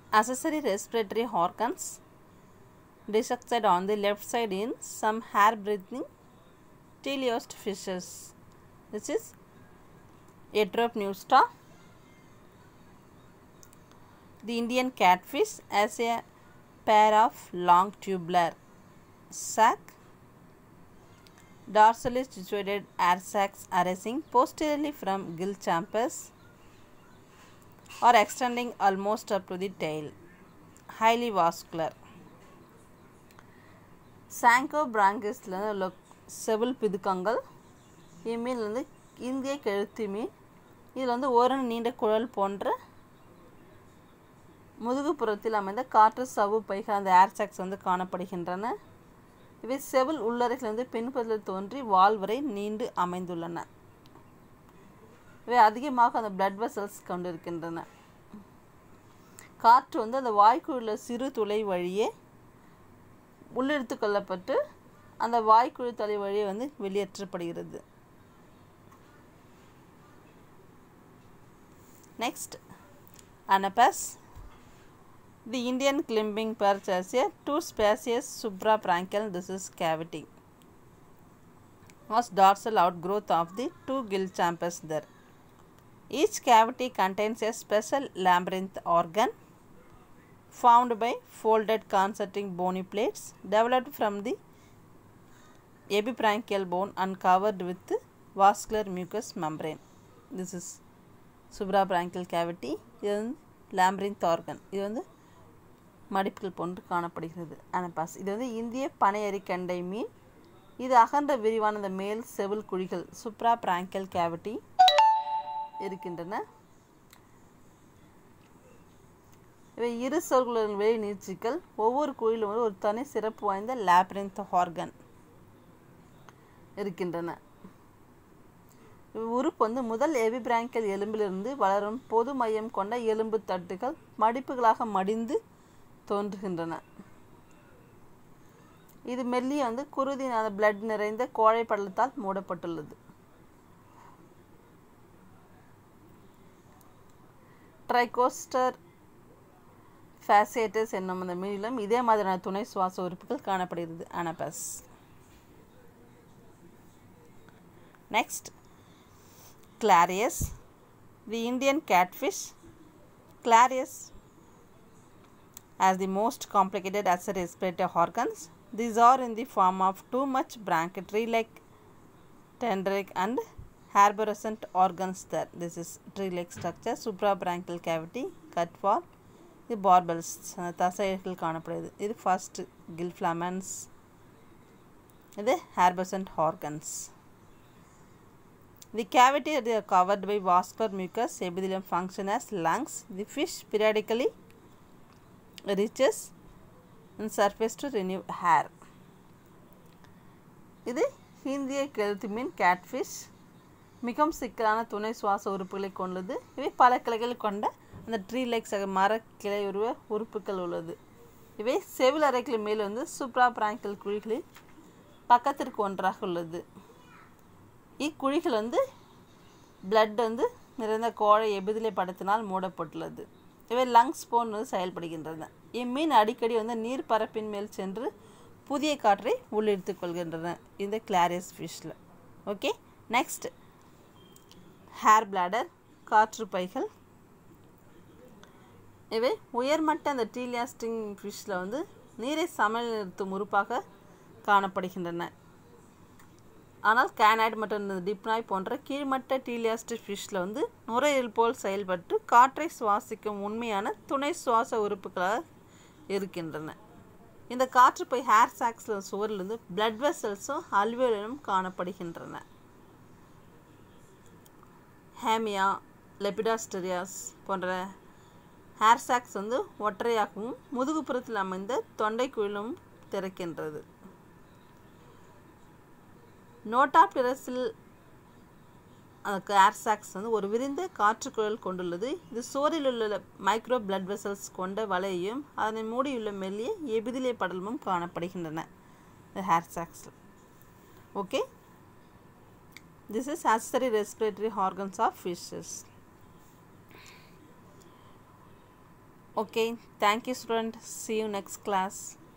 accessory respiratory organs dissected on the left side in some hair breathing teleost fishes. This is Atropneusta. The Indian catfish has a pair of long tubular sac dorsally situated air sacs arising posteriorly from gill chambers or extending almost up to the tail. Highly vascular. சாங்கோ பிராங்கிஸில் உள்ள செவில் பிதுக்கங்கள் இம்மீன் வந்து இந்திய கெழுத்தி மீன் இதில் வந்து ஒரு நீண்ட குழல் போன்ற முதுகுப்புறத்தில் அமைந்த காற்று சவ்வு பைகள் அந்த ஏர் சாக்ஸ் வந்து காணப்படுகின்றன இவை செவில் உள்ளறைகள் வந்து பின்புறத்தில் தோன்றி வால் வரை நீண்டு அமைந்துள்ளன இவை அதிகமாக அந்த பிளட் வெசல்ஸ் கொண்டிருக்கின்றன காற்று வந்து அந்த வாய்க்குள்ள சிறு துளை வழியே உள்ளிழுத்து கொள்ளப்பட்டு அந்த வாய்க்குழி துளை வழியே வந்து வெளியேற்றப்படுகிறது next anabas The Indian climbing perch has a two spacious suprabranchial this is cavity was dorsal outgrowth of the two gill chambers there. Each cavity contains a special labyrinth organ formed by folded concentric bony plates developed from the epibranchial bone and covered with vascular mucous membrane. This is suprabranchial cavity. இது வந்து லாம்பிரிந்த் organ இது வந்து மடிப்புகள் போன்று காணப்படுகிறது அனபாஸ் இது வந்து இந்திய பனையரி கண்டை மீன் இது அகன்ற விரிவான இந்த மேல் செவில் குழிகள் சுப்ரா பிராங்கல் கேவிட்டி இருக்கின்றன இவை இரு சொற்களின் வெளி நீட்சிகள் ஒவ்வொரு குழியிலும் ஒரு தனி சிறப்பு வாய்ந்த லேப்ரிந்த் ஆர்கன் இருக்கின்றன உறுப்பு வந்து முதல் எபிபிராங்கல் எலும்பிலிருந்து வளரும் பொது மையம் கொண்ட எலும்பு தட்டுகள் மடிப்புகளாக மடிந்து தோன்றுகின்றன இது மெல்லிய வந்து குருதி அந்த பிளட் நிறைந்த கோழை படலத்தால் மூடப்பட்டுள்ளது ட்ரைகோஸ்டர் ஃபேசியேட்டஸ் என்னும் அந்த மீனிலும் இதே மாதிரியான துணை சுவாச உறுப்புகள் காணப்படுகிறது anabas next clarias the Indian catfish clarias as the most complicated as a respiratory organs. These are in the form of too much branchial like tendric and arborescent organs there. This is tree-like structure, suprabranchial cavity, cut wall, இது barbels தசைகள் காணப்படுது இது first gill filaments இது arborescent organs The cavity they are covered by vascular mucus epithelium function as lungs. The fish periodically reaches in surface to renew hair. இது இந்திய கெழுத்து மீன் catfish மிகவும் சிக்கலான துணை சுவாச உறுப்புகளை கொண்டது இவை பல கிளைகள் கொண்ட அந்த ட்ரீ லைக்ஸ் மர கிளை உருவ உறுப்புகள் உள்ளது இவை செவில் அறைகள் மேல் வந்து சூப்ரா பிராங்கல் குழிகளில் பக்கத்திற்கு ஒன்றாக உள்ளது இக்குழிகள் வந்து பிளட் வந்து நிறைந்த கோழை எபிதிலை படத்தினால் மூடப்பட்டுள்ளது இவை லங்ஸ் போன்று செயல்படுகின்றன இம்மீன் அடிக்கடி வந்து நீர் பரப்பின் மேல் சென்று புதிய காற்றை உள்ளிழுத்து கொள்கின்றன இந்த கிளாரியஸ் ஃபிஷ்ஷில் ஓகே நெக்ஸ்ட் ஹேர் பிளாடர் காற்று பைகள் இவை உயர்மட்ட அந்த டீலியாஸ்டிங் ஃபிஷ்ஷில் வந்து நீரை சமையல் நிறுத்தும் உறுப்பாக காணப்படுகின்றன ஆனால் கேனாய்டு மற்றும் டிப்னாய் போன்ற கீழ்மட்ட டீலியாஸ்டிக் ஃபிஷ்ஷில் வந்து நுரையீரல் போல் செயல்பட்டு காற்றை சுவாசிக்கும் உண்மையான துணை சுவாச உறுப்புகளாக இருக்கின்றன இந்த காற்றுப்பை ஹேர் சாக்ஸில் சுவரில் வந்து பிளட் வெசல்ஸும் அல்வியோலும் காணப்படுகின்றன ஹேமியா லெபிடாஸ்டரியாஸ் போன்ற ஹேர் சாக்ஸ் வந்து ஒற்றையாகவும் முதுகுப்புறத்தில் அமைந்த தொண்டைக்குழிலும் திறக்கின்றது நோட்டாப்டரஸில் அந்த ஏர் சாக்ஸ் வந்து ஒரு விரிந்த காற்றுக்குழல் கொண்டுள்ளது இது சோரில் உள்ள மைக்ரோ பிளட் வெசல்ஸ் கொண்ட வலையையும் அதனை மூடியுள்ள மெல்லிய எபிதிலே படலமும் காணப்படுகின்றன இந்த ஹேர் சாக்ஸில் okay this is accessory respiratory organs of fishes Okay, thank you student. See you next class.